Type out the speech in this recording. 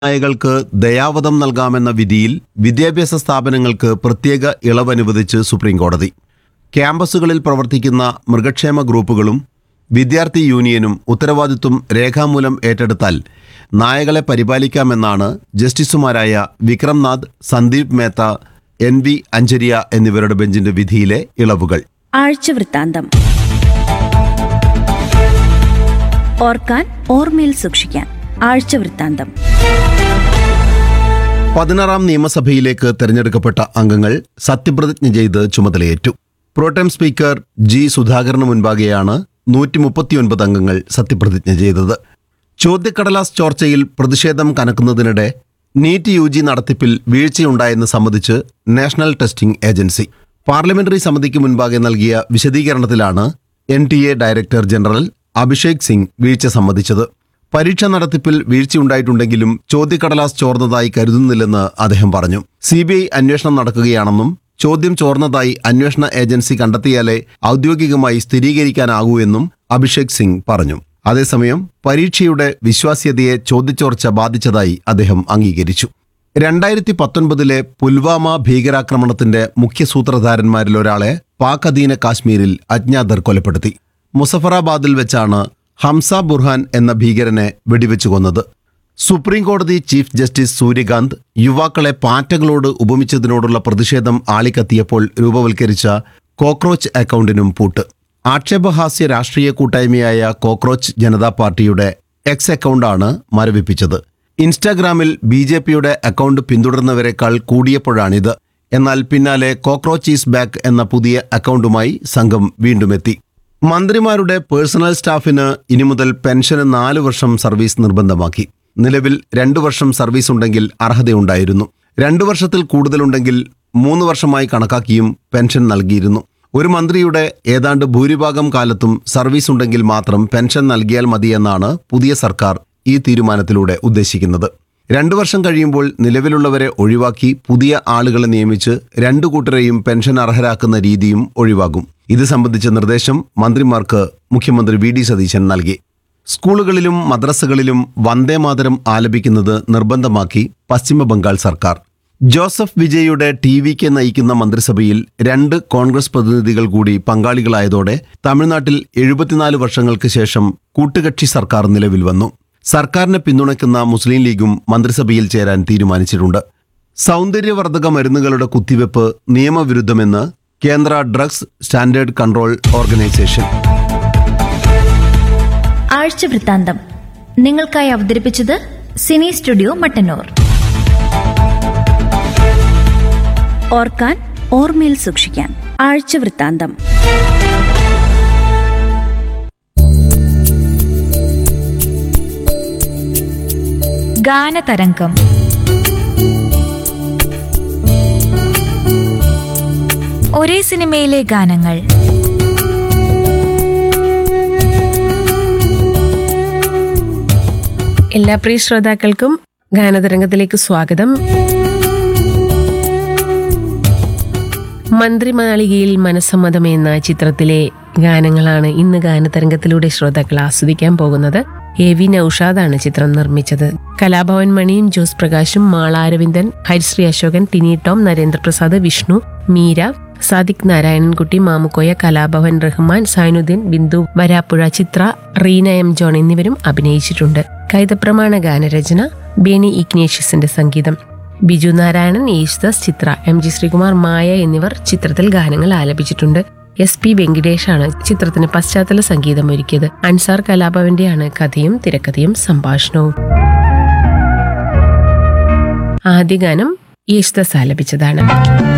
നായകൾക്ക് ദയാവധം നൽകാമെന്ന വിധിയിൽ വിദ്യാഭ്യാസ സ്ഥാപനങ്ങൾക്ക് പ്രത്യേക ഇളവ് അനുവദിച്ച് സുപ്രീംകോടതി ക്യാമ്പസുകളിൽ പ്രവർത്തിക്കുന്ന മൃഗക്ഷേമ ഗ്രൂപ്പുകളും വിദ്യാർത്ഥി യൂണിയനും ഉത്തരവാദിത്വം രേഖാമൂലം ഏറ്റെടുത്താൽ നായകളെ പരിപാലിക്കാമെന്നാണ് ജസ്റ്റിസുമാരായ വിക്രംനാഥ് സന്ദീപ് മേത്ത എൻ വി അഞ്ചരിയ എന്നിവരുടെ ബെഞ്ചിന്റെ വിധിയിലെ ഇളവുകൾ ആഴ്ചവൃത്താന്തം ഓർക്കാൻ ഓർമ്മയിൽ സൂക്ഷിക്കാൻ ആഴ്ചവൃത്താന്തം പതിനാറാം നിയമസഭയിലേക്ക് തെരഞ്ഞെടുക്കപ്പെട്ട അംഗങ്ങൾ സത്യപ്രതിജ്ഞ ചെയ്ത് ചുമതലയേറ്റു പ്രോട്ടം സ്പീക്കർ ജി സുധാകരന് മുൻപാകെയാണ് നൂറ്റി മുപ്പത്തിയൊൻപത് അംഗങ്ങൾ സത്യപ്രതിജ്ഞ ചെയ്തത് ചോദ്യക്കടലാസ് ചോർച്ചയിൽ പ്രതിഷേധം കനക്കുന്നതിനിടെ നീറ്റ് യു ജി നടത്തിപ്പിൽ വീഴ്ചയുണ്ടായെന്ന് സമ്മതിച്ച് നാഷണൽ ടെസ്റ്റിംഗ് ഏജൻസി പാർലമെന്ററി സമിതിക്ക് മുൻപാകെ നൽകിയ വിശദീകരണത്തിലാണ് N T A director general Abhishek Singh വീഴ്ച സമ്മതിച്ചത് പരീക്ഷ നടത്തിപ്പിൽ വീഴ്ചയുണ്ടായിട്ടുണ്ടെങ്കിലും ചോദ്യക്കടലാസ് ചോർന്നതായി കരുതുന്നില്ലെന്ന് അദ്ദേഹം പറഞ്ഞു സി ബി ഐ അന്വേഷണം നടക്കുകയാണെന്നും ചോദ്യം ചോർന്നതായി അന്വേഷണ ഏജൻസി കണ്ടെത്തിയാലേ ഔദ്യോഗികമായി സ്ഥിരീകരിക്കാനാകൂ എന്നും അഭിഷേക് സിംഗ് പറഞ്ഞു അതേസമയം പരീക്ഷയുടെ വിശ്വാസ്യതയെ ചോദ്യച്ചോർച്ച ബാധിച്ചതായി അദ്ദേഹം അംഗീകരിച്ചു രണ്ടായിരത്തി പത്തൊൻപതിലെ പുൽവാമ ഭീകരാക്രമണത്തിന്റെ മുഖ്യ സൂത്രധാരന്മാരിൽ ഒരാളെ പാക് അധീന കാശ്മീരിൽ അജ്ഞാതർ കൊലപ്പെടുത്തി മുസഫറാബാദിൽ വെച്ചാണ് ഹംസ ബുർഹാൻ എന്ന ഭീകരനെ വെടിവെച്ചു കൊന്നത് സുപ്രീം കോടതി ചീഫ് ജസ്റ്റിസ് സൂര്യകാന്ത് യുവാക്കളെ പാറ്റകളോട് ഉപമിച്ചതിനോടുള്ള പ്രതിഷേധം ആളിക്കത്തിയപ്പോൾ രൂപവൽക്കരിച്ച കോക്രോച്ച് അക്കൗണ്ടിനും പൂട്ട് ആക്ഷേപഹാസ്യ രാഷ്ട്രീയ കൂട്ടായ്മയായ കോക്രോച്ച് ജനതാ പാർട്ടിയുടെ എക്സ് അക്കൗണ്ടാണ് മരവിപ്പിച്ചത് ഇൻസ്റ്റാഗ്രാമിൽ ബി ജെ പിയുടെ അക്കൗണ്ട് പിന്തുടർന്നവരെക്കാൾ കൂടിയപ്പോഴാണിത് എന്നാൽ പിന്നാലെ കോക്രോച്ച് ഈസ് ബാക്ക് എന്ന പുതിയ അക്കൗണ്ടുമായി സംഘം വീണ്ടുമെത്തി മന്ത്രിമാരുടെ പേഴ്സണൽ സ്റ്റാഫിന് ഇനി മുതൽ പെൻഷന് നാല് വർഷം സർവീസ് നിർബന്ധമാക്കി നിലവിൽ രണ്ടു വർഷം സർവീസ് ഉണ്ടെങ്കിൽ അർഹതയുണ്ടായിരുന്നു രണ്ടു വർഷത്തിൽ കൂടുതലുണ്ടെങ്കിൽ മൂന്ന് വർഷമായി കണക്കാക്കിയും പെൻഷൻ നൽകിയിരുന്നു ഒരു മന്ത്രിയുടെ ഏതാണ്ട് ഭൂരിഭാഗം കാലത്തും സർവീസ് ഉണ്ടെങ്കിൽ മാത്രം പെൻഷൻ നൽകിയാൽ മതിയെന്നാണ് പുതിയ സർക്കാർ ഈ തീരുമാനത്തിലൂടെ ഉദ്ദേശിക്കുന്നത് രണ്ടു വർഷം കഴിയുമ്പോൾ നിലവിലുള്ളവരെ ഒഴിവാക്കി പുതിയ ആളുകളെ നിയമിച്ച് രണ്ടു കൂട്ടരെയും പെൻഷൻ അർഹരാക്കുന്ന രീതിയും ഒഴിവാകും ഇത് സംബന്ധിച്ച നിർദ്ദേശം മന്ത്രിമാർക്ക് മുഖ്യമന്ത്രി വി ഡി സതീശൻ നൽകി സ്കൂളുകളിലും മദ്രസകളിലും വന്ദേമാതരം ആലപിക്കുന്നത് നിർബന്ധമാക്കി പശ്ചിമ ബംഗാൾ സർക്കാർ ജോസഫ് വിജയുടെ ടി വിക്ക് നയിക്കുന്ന മന്ത്രിസഭയിൽ രണ്ട് കോൺഗ്രസ് പ്രതിനിധികൾ കൂടി പങ്കാളികളായതോടെ തമിഴ്നാട്ടിൽ എഴുപത്തിനാല് വർഷങ്ങൾക്ക് ശേഷം കൂട്ടുകക്ഷി സർക്കാർ നിലവിൽ വന്നു സർക്കാരിനെ പിന്തുണയ്ക്കുന്ന മുസ്ലിം ലീഗും മന്ത്രിസഭയിൽ ചേരാൻ തീരുമാനിച്ചിട്ടുണ്ട് സൗന്ദര്യവർദ്ധക മരുന്നുകളുടെ കുത്തിവെപ്പ് നിയമവിരുദ്ധമെന്ന് കേന്ദ്ര ഡ്രഗ്സ് സ്റ്റാൻഡേർഡ് കൺട്രോൾ ഓർഗനൈസേഷൻ ആഴ്ചവൃത്താന്തം നിങ്ങൾക്കായി അവതരിപ്പിച്ചത് സിനി സ്റ്റുഡിയോ മട്ടന്നൂർ ഓർക്കാൻ ഓർമ്മയിൽ സൂക്ഷിക്കാൻ ആഴ്ചവൃത്താന്തം ഗാനതരംഗം ഒരേ സിനിമയിലെ ഗാനങ്ങൾ എല്ലാ പ്രിയ ശ്രോതാക്കൾക്കും ഗാനതരംഗത്തിലേക്ക് സ്വാഗതം മന്ത്രിമാളികയിൽ മനസ്സമ്മതം എന്ന ചിത്രത്തിലെ ഗാനങ്ങളാണ് ഇന്ന് ഗാനതരംഗത്തിലൂടെ ശ്രോതാക്കൾ ആസ്വദിക്കാൻ പോകുന്നത് എ വി നൌഷാദാണ് ചിത്രം നിർമ്മിച്ചത് കലാഭവൻ മണിയും ജോസ് പ്രകാശും മാള അരവിന്ദൻ ഹരിശ്രീ അശോകൻ ടിനി ടോം നരേന്ദ്രപ്രസാദ് വിഷ്ണു മീര സാദിഖ് നാരായണൻകുട്ടി മാമുക്കോയ കലാഭവൻ റഹ്മാൻ സൈനുദ്ദീൻ ബിന്ദു വരാപ്പുഴ ചിത്ര റീന എം ജോൺ എന്നിവരും അഭിനയിച്ചിട്ടുണ്ട് കൈതപ്രമാണ ഗാനരചന ബേണി ഇഗ്നേഷ്യസിന്റെ സംഗീതം ബിജു നാരായണൻ യേശുദാസ് ചിത്ര എം ജി ശ്രീകുമാർ മായ എന്നിവർ ചിത്രത്തിൽ ഗാനങ്ങൾ ആലപിച്ചിട്ടുണ്ട് എസ് പി വെങ്കിടേഷാണ് ചിത്രത്തിന് പശ്ചാത്തല സംഗീതം ഒരുക്കിയത് അൻസാർ കലാഭവന്റെയാണ് കഥയും തിരക്കഥയും സംഭാഷണവും ആദ്യ ഗാനം യേശുദാസ് ആലപിച്ചതാണ്